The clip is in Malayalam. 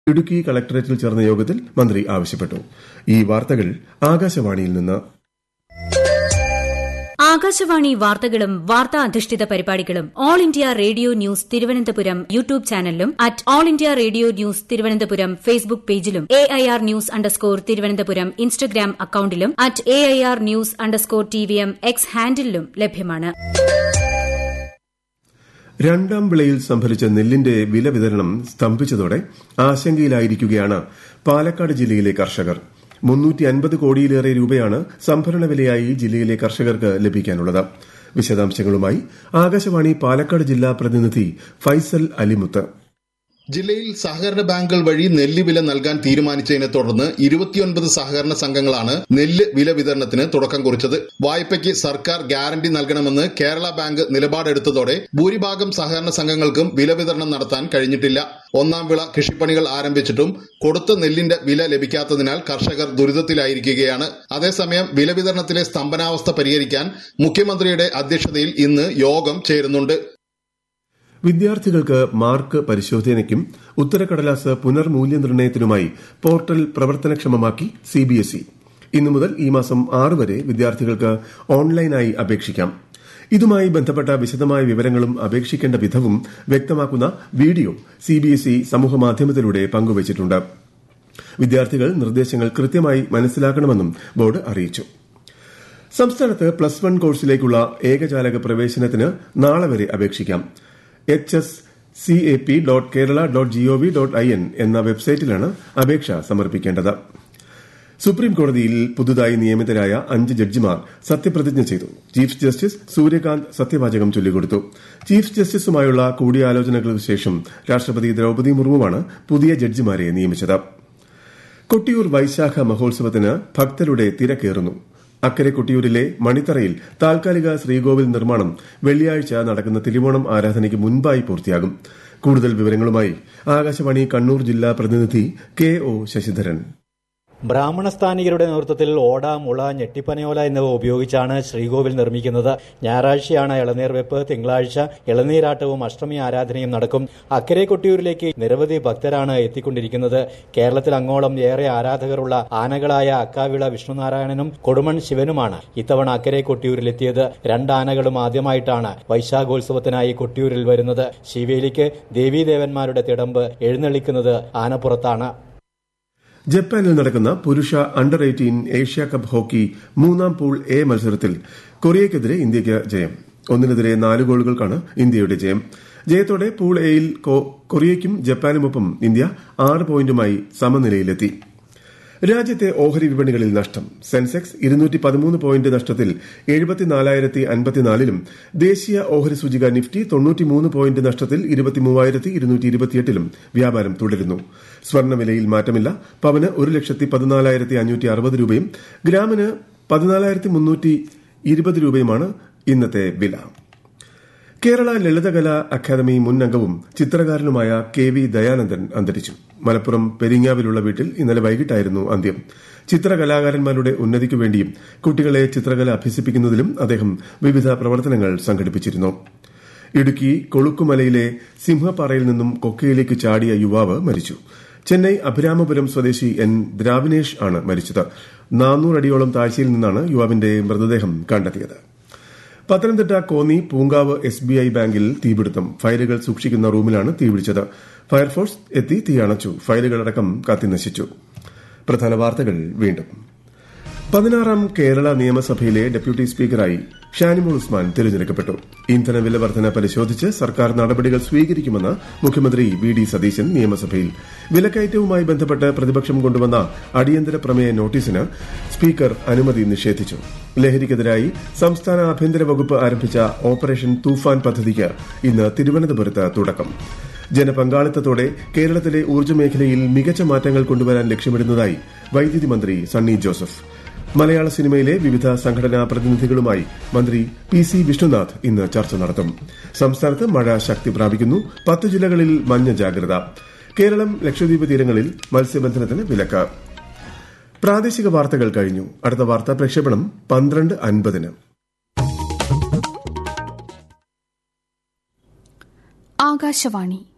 ഇടുക്കി കളക്ടറേറ്റിൽ ചേർന്ന യോഗത്തിൽ മന്ത്രി ആവശ്യപ്പെട്ടു ഈ വാർത്തകൾ ആകാശവാണിയിൽ നിന്ന് ആകാശവാണി വാർത്തകളും വാർത്താ അധിഷ്ഠിത പരിപാടികളും All India Radio News Thiruvananthapuram YouTube ചാനലിലും at All India Radio News Thiruvananthapuram Facebook പേജിലും A I R news underscore Thiruvananthapuram Instagram അക്കൌണ്ടിലും at A I R news underscore T V M X ഹാൻഡിലും ലഭ്യമാണ് രണ്ടാം വിളയിൽ സംഭരിച്ച നെല്ലിന്റെ വില വിതരണം സ്തംഭിച്ചതോടെ ആശങ്കയിലായിരിക്കുകയാണ് പാലക്കാട് ജില്ലയിലെ കർഷകർ മുന്നൂറ്റി അൻപത് കോടിയിലേറെ രൂപയാണ് സംഭരണ വിലയായി ജില്ലയിലെ കർഷകർക്ക് ലഭിക്കാനുള്ളത് വിശദാംശങ്ങളുമായി ആകാശവാണി പാലക്കാട് ജില്ലാ പ്രതിനിധി ഫൈസൽ അലിമുത്ത് ജില്ലയിൽ സഹകരണ ബാങ്കുകൾ വഴി നെല്ല് വില നൽകാൻ തീരുമാനിച്ചതിനെ തുടർന്ന് ഇരുപത്തിയൊൻപത് സഹകരണ സംഘങ്ങളാണ് നെല്ല് വില വിതരണത്തിന് തുടക്കം കുറിച്ചത് വായ്പയ്ക്ക് സർക്കാർ ഗ്യാരണ്ടി നൽകണമെന്ന് കേരള ബാങ്ക് നിലപാടെടുത്തതോടെ ഭൂരിഭാഗം സഹകരണ സംഘങ്ങൾക്കും വില വിതരണം നടത്താൻ കഴിഞ്ഞിട്ടില്ല ഒന്നാം വിള കൃഷിപ്പണികൾ ആരംഭിച്ചിട്ടും കൊടുത്ത നെല്ലിന്റെ വില ലഭിക്കാത്തതിനാൽ കർഷകർ ദുരിതത്തിലായിരിക്കുകയാണ് അതേസമയം വില വിതരണത്തിലെ സ്തംഭനാവസ്ഥ പരിഹരിക്കാൻ മുഖ്യമന്ത്രിയുടെ അധ്യക്ഷതയിൽ ഇന്ന് യോഗം ചേരുന്നുണ്ട് വിദ്യാർത്ഥികൾക്ക് മാർക്ക് പരിശോധനയ്ക്കും ഉത്തരക്കടലാസ് പുനർമൂല്യനിർണ്ണയത്തിനുമായി പോർട്ടൽ പ്രവർത്തനക്ഷമമാക്കി സിബിഎസ്ഇ ഇന്നു മുതൽ ഈ മാസം ആറ് വരെ വിദ്യാർത്ഥികൾക്ക് ഓൺലൈനായി അപേക്ഷിക്കാം ഇതുമായി ബന്ധപ്പെട്ട വിശദമായ വിവരങ്ങളും അപേക്ഷിക്കേണ്ട വിധവും വ്യക്തമാക്കുന്ന വീഡിയോ സിബിഎസ്ഇ സമൂഹമാധ്യമത്തിലൂടെ പങ്കുവച്ചിട്ടുണ്ട് വിദ്യാർത്ഥികൾ നിർദ്ദേശങ്ങൾ കൃത്യമായി മനസ്സിലാക്കണമെന്നും ബോർഡ് അറിയിച്ചു സംസ്ഥാനത്ത് പ്ലസ് വൺ കോഴ്സിലേക്കുള്ള ഏകജാലക പ്രവേശനത്തിന് നാളെ വരെ അപേക്ഷിക്കാം H S C A P dot Kerala dot G O V dot I N എന്ന വെബ്സൈറ്റിലാണ് അപേക്ഷ സമർപ്പിക്കേണ്ടത് സുപ്രീം കോടതിയിൽ പുതുതായി നിയമിതരായ അഞ്ച് ജഡ്ജിമാർ സത്യപ്രതിജ്ഞ ചെയ്തു ചീഫ് ജസ്റ്റിസ് സൂര്യകാന്ത് സത്യവാചകം ചൊല്ലിക്കൊടുത്തു ചീഫ് ജസ്റ്റിസുമായുള്ള കൂടിയാലോചനകൾക്ക് ശേഷം രാഷ്ട്രപതി ദ്രൌപദി മുർമുവാണ് പുതിയ ജഡ്ജിമാരെ നിയമിച്ചത് കൊട്ടിയൂർ വൈശാഖ മഹോത്സവത്തിന് ഭക്തരുടെ തിരക്കേറുന്നു അക്കരെ കൊട്ടിയൂരിലെ മണിത്തറയിൽ താൽക്കാലിക ശ്രീകോവിൽ നിർമ്മാണം വെള്ളിയാഴ്ച നടക്കുന്ന തിരുവോണം ആരാധനയ്ക്ക് മുൻപായി പൂർത്തിയാകും കൂടുതൽ വിവരങ്ങളുമായി ആകാശവാണി കണ്ണൂർ ജില്ലാ പ്രതിനിധി കെ ഒ ശശിധരൻ ബ്രാഹ്മണ സ്ഥാനികരുടെ നേതൃത്വത്തിൽ ഓട മുള ഞെട്ടിപ്പനയോല എന്നിവ ഉപയോഗിച്ചാണ് ശ്രീകോവിൽ നിർമ്മിക്കുന്നത് ഞായറാഴ്ചയാണ് ഇളനീർ വെപ്പ് തിങ്കളാഴ്ച ഇളനീരാട്ടവും അഷ്ടമി ആരാധനയും നടക്കും അക്കരെ കൊട്ടിയൂരിലേക്ക് നിരവധി ഭക്തരാണ് എത്തിക്കൊണ്ടിരിക്കുന്നത് കേരളത്തിൽ അങ്ങോളം ഏറെ ആരാധകരുള്ള ആനകളായ അക്കാവിള വിഷ്ണുനാരായണനും കൊടുമൺ ശിവനുമാണ് ഇത്തവണ അക്കരെ കൊട്ടിയൂരിലെത്തിയത് രണ്ട് ആനകളും ആദ്യമായിട്ടാണ് വൈശാഖോത്സവത്തിനായി കൊട്ടിയൂരിൽ വരുന്നത് ശിവേലിക്ക് ദേവീദേവന്മാരുടെ തിടമ്പ് എഴുന്നള്ളിക്കുന്നത് ആനപ്പുറത്താണ് ജപ്പാനിൽ നടക്കുന്ന പുരുഷ under eighteen Asia cup hockey മൂന്നാം പൂൾ എ മത്സരത്തിൽ കൊറിയയ്ക്കെതിരെ ഇന്ത്യയ്ക്ക് ജയം ഒന്നിനെതിരെ നാല് ഗോളുകൾക്കാണ് ഇന്ത്യയുടെ ജയം ജയത്തോടെ പൂൾ എയിൽ കൊറിയയ്ക്കും ജപ്പാനുമൊപ്പം ഇന്ത്യ ആറ് പോയിന്റുമായി സമനിലയിലെത്തി രാജ്യത്തെ ഓഹരി വിപണികളിൽ നഷ്ടം സെൻസെക്സ് ഇരുന്നൂറ്റി പതിമൂന്ന് പോയിന്റ് നഷ്ടത്തിൽ എഴുപത്തിനാലായിരത്തി അൻപത്തിനാലിലും ദേശീയ ഓഹരി സൂചിക നിഫ്റ്റി തൊണ്ണൂറ്റിമൂന്ന് പോയിന്റ് നഷ്ടത്തിൽ ഇരുപത്തിമൂവായിരത്തി ഇരുന്നൂറ്റി ഇരുപത്തിയെട്ടിലും വ്യാപാരം തുടരുന്നു സ്വർണ്ണവിലയിൽ മാറ്റമില്ല പവന് ഒരു ലക്ഷത്തി പതിനാലായിരത്തി അഞ്ഞൂറ്റി അറുപത് രൂപയും ഗ്രാമിന് പതിനാലായിരത്തി മുന്നൂറ്റി ഇരുപത് രൂപയുമാണ് ഇന്നത്തെ വില കേരള ലളിതകലാ അക്കാദമി മുൻ അംഗവും ചിത്രകാരനുമായ കെ വി ദയാനന്ദൻ അന്തരിച്ചു മലപ്പുറം പെരിങ്ങാവിലുള്ള വീട്ടിൽ ഇന്നലെ വൈകിട്ടായിരുന്നു അന്ത്യം ചിത്രകലാകാരന്മാരുടെ ഉന്നതിക്കു വേണ്ടിയും കുട്ടികളെ ചിത്രകല അഭ്യസിപ്പിക്കുന്നതിലും അദ്ദേഹം വിവിധ പ്രവർത്തനങ്ങൾ സംഘടിപ്പിച്ചിരുന്നു ഇടുക്കി കൊളുക്കുമലയിലെ സിംഹപ്പാറയിൽ നിന്നും കൊക്കയിലേക്ക് ചാടിയ യുവാവ് മരിച്ചു ചെന്നൈ അഭിരാമപുരം സ്വദേശി എൻ ദ്രാവിനേഷ് ആണ് മരിച്ചത് നാനൂറടിയോളം താഴ്ചയിൽ നിന്നാണ് യുവാവിന്റെ മൃതദേഹം കണ്ടെത്തിയത് Pathanamthitta Konni Poonkavu S B I ബാങ്കിൽ തീപിടുത്തം ഫയലുകൾ സൂക്ഷിക്കുന്ന റൂമിലാണ് തീപിടിച്ചത് ഫയർഫോഴ്സ് എത്തി തീയണച്ചു ഫയലുകളടക്കം കത്തിനശിച്ചു പ്രധാന വാർത്തകൾ വീണ്ടും പതിനാറാം കേരള നിയമസഭയിലെ ഡെപ്യൂട്ടി സ്പീക്കറായി ഷാനിമോൾ ഉസ്മാൻ തിരഞ്ഞെടുക്കപ്പെട്ടു ഇന്ധന വില വർധന പരിശോധിച്ച് സർക്കാർ നടപടികൾ സ്വീകരിക്കുമെന്ന് മുഖ്യമന്ത്രി വി ഡി സതീശൻ നിയമസഭയിൽ വിലക്കയറ്റവുമായി ബന്ധപ്പെട്ട് പ്രതിപക്ഷം കൊണ്ടുവന്ന അടിയന്തര പ്രമേയ നോട്ടീസിന് സ്പീക്കർ അനുമതി നിഷേധിച്ചു ലഹരിക്കെതിരായി സംസ്ഥാന ആഭ്യന്തര വകുപ്പ് ആരംഭിച്ച ഓപ്പറേഷൻ തൂഫാൻ പദ്ധതിക്ക് ഇന്ന് തിരുവനന്തപുരത്ത് തുടക്കം ജനപങ്കാളിത്തത്തോടെ കേരളത്തിലെ ഊർജ്ജ മേഖലയിൽ മികച്ച മാറ്റങ്ങൾ കൊണ്ടുവരാൻ ലക്ഷ്യമിടുന്നതായി വൈദ്യുതി മന്ത്രി സണ്ണി ജോസഫ് മലയാള സിനിമയിലെ വിവിധ സംഘടനാ പ്രതിനിധികളുമായി മന്ത്രി പി സി വിഷ്ണുനാഥ് ഇന്ന് ചർച്ച നടത്തും സംസ്ഥാനത്ത് മഴ ശക്തി പ്രാപിക്കുന്നു പത്ത് ജില്ലകളിൽ മഞ്ഞ ജാഗ്രത കേരളം ലക്ഷദ്വീപ് തീരങ്ങളിൽ മത്സ്യബന്ധനത്തിന് വിലക്ക് പ്രാദേശിക വാർത്തകൾ കഴിഞ്ഞു അടുത്ത വാർത്താ പ്രക്ഷേപണം പന്ത്രണ്ട് അൻപതിന് ആകാശവാണി